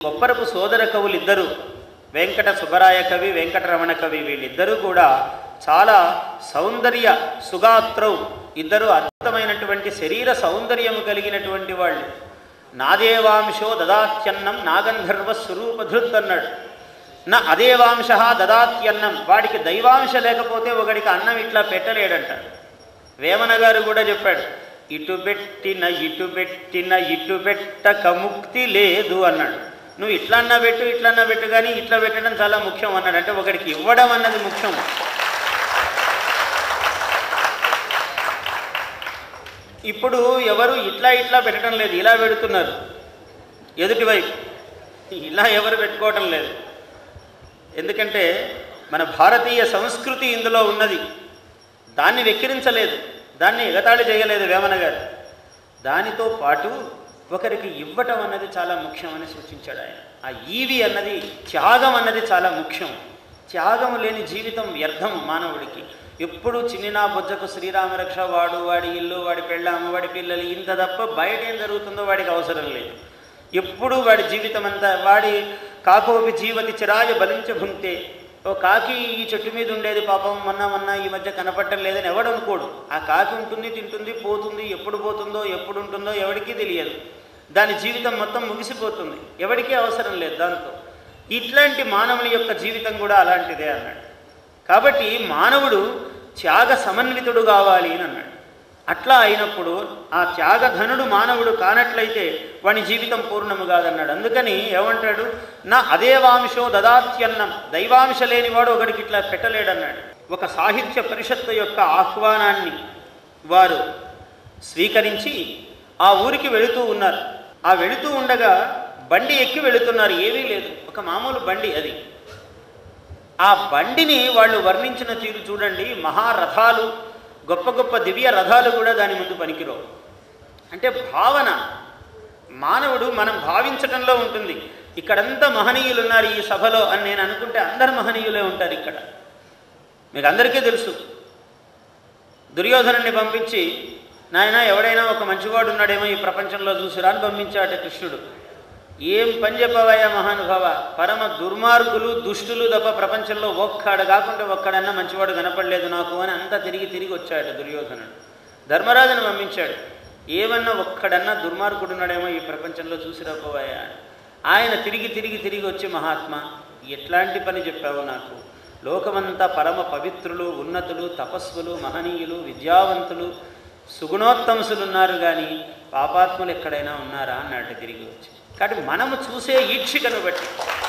కొప్పరపు సోదర కవులు ఇద్దరు వెంకట సుబ్బరాయ కవి వెంకటరమణ కవి వీళ్ళిద్దరూ కూడా చాలా సౌందర్య సుగాత్రౌ ఇద్దరు అద్భుతమైనటువంటి శరీర సౌందర్యము కలిగినటువంటి వాళ్ళు నాదేవాంశో దదాత్యన్నం నాగంధర్వ స్వరూపధృత్ అన్నాడు నా అదేవాంశ దదాత్యన్నం వాడికి దైవాంశ లేకపోతే ఒకడికి అన్నం ఇట్లా పెట్టలేడంట వేమన గారు కూడా చెప్పాడు ఇటు పెట్టిన ఇటు పెట్టిన ఇటు పెట్టక ముక్తి లేదు అన్నాడు నువ్వు ఇట్లన్నా పెట్టు ఇట్లన్నా పెట్టు కానీ ఇట్లా పెట్టడం చాలా ముఖ్యం అన్నాడు అంటే ఒకడికి ఇవ్వడం అన్నది ముఖ్యం ఇప్పుడు ఎవరు ఇట్లా ఇట్లా పెట్టడం లేదు ఇలా పెడుతున్నారు ఎదుటివైపు ఇలా ఎవరు పెట్టుకోవటం లేదు ఎందుకంటే మన భారతీయ సంస్కృతి ఇందులో ఉన్నది దాన్ని వెక్కిరించలేదు దాన్ని ఎగతాళి చేయలేదు వేమన గారు దానితో పాటు ఒకరికి ఇవ్వటం అన్నది చాలా ముఖ్యమని సూచించాడు ఆయన ఆ ఈవి అన్నది త్యాగం అన్నది చాలా ముఖ్యం త్యాగము లేని జీవితం వ్యర్థం మానవుడికి ఎప్పుడు చిన్నినా బొజ్జకు శ్రీరామరక్ష వాడు వాడి ఇల్లు వాడి పెళ్ళాము వాడి పిల్లలు ఇంత తప్ప బయట ఏం జరుగుతుందో వాడికి అవసరం లేదు ఎప్పుడు వాడి జీవితం అంతా వాడి కాకోపి జీవతి చిరాయ బలించ భుంక్తే ఓ కాకి ఈ చెట్టు మీద ఉండేది పాపం మొన్న మొన్న ఈ మధ్య కనపడటం లేదని ఎవడు అనుకోడు ఆ కాకి ఉంటుంది తింటుంది పోతుంది ఎప్పుడు పోతుందో ఎప్పుడు ఉంటుందో ఎవరికీ తెలియదు దాని జీవితం మొత్తం ముగిసిపోతుంది ఎవరికీ అవసరం లేదు దాంతో ఇట్లాంటి మానవుని యొక్క జీవితం కూడా అలాంటిదే అన్నాడు కాబట్టి మానవుడు త్యాగ సమన్వితుడు కావాలి అని అన్నాడు అట్లా అయినప్పుడు ఆ త్యాగధనుడు మానవుడు కానట్లయితే వాని జీవితం పూర్ణము కాదన్నాడు అందుకని ఏమంటాడు నా అదేవాంశో దదాత్యన్నం దైవాంశ లేనివాడు ఒకడికి ఇట్లా పెట్టలేడన్నాడు ఒక సాహిత్య పరిషత్తు యొక్క ఆహ్వానాన్ని వారు స్వీకరించి ఆ ఊరికి వెళుతూ ఉన్నారు ఆ వెళుతూ ఉండగా బండి ఎక్కి వెళుతున్నారు ఏమీ లేదు ఒక మామూలు బండి అది ఆ బండిని వాళ్ళు వర్ణించిన తీరు చూడండి మహారథాలు గొప్ప గొప్ప దివ్య రథాలు కూడా దాని ముందు పనికిరావు అంటే భావన మానవుడు మనం భావించటంలో ఉంటుంది ఇక్కడంతా మహనీయులు ఉన్నారు ఈ సభలో అని నేను అనుకుంటే అందరు మహనీయులే ఉంటారు ఇక్కడ మీకు అందరికీ తెలుసు దుర్యోధనుడిని పంపించి నాయన ఎవడైనా ఒక మంచివాడు ఉన్నాడేమో ఈ ప్రపంచంలో చూసిరా అని పంపించాట కృష్ణుడు ఏం పని చెప్పవయ్యా మహానుభావ పరమ దుర్మార్గులు దుష్టులు తప్ప ప్రపంచంలో ఒక్కడు కాకుండా ఒక్కడన్నా మంచివాడు కనపడలేదు నాకు అని అంతా తిరిగి తిరిగి వచ్చాడు దుర్యోధనుడు ధర్మరాజును పంపించాడు ఏమన్నా ఒక్కడన్నా దుర్మార్గుడు ఉన్నాడేమో ఈ ప్రపంచంలో చూసిరాపోవాయా అని ఆయన తిరిగి తిరిగి తిరిగి వచ్చి మహాత్మా ఎట్లాంటి పని చెప్పావు నాకు లోకమంతా పరమ పవిత్రులు ఉన్నతులు తపస్సులు మహనీయులు విద్యావంతులు సుగుణోత్తమసులు ఉన్నారు కానీ పాపాత్ములు ఎక్కడైనా ఉన్నారా అన్నట్టు తిరిగి వచ్చి కాబట్టి మనము చూసే ఈక్షికను బట్టి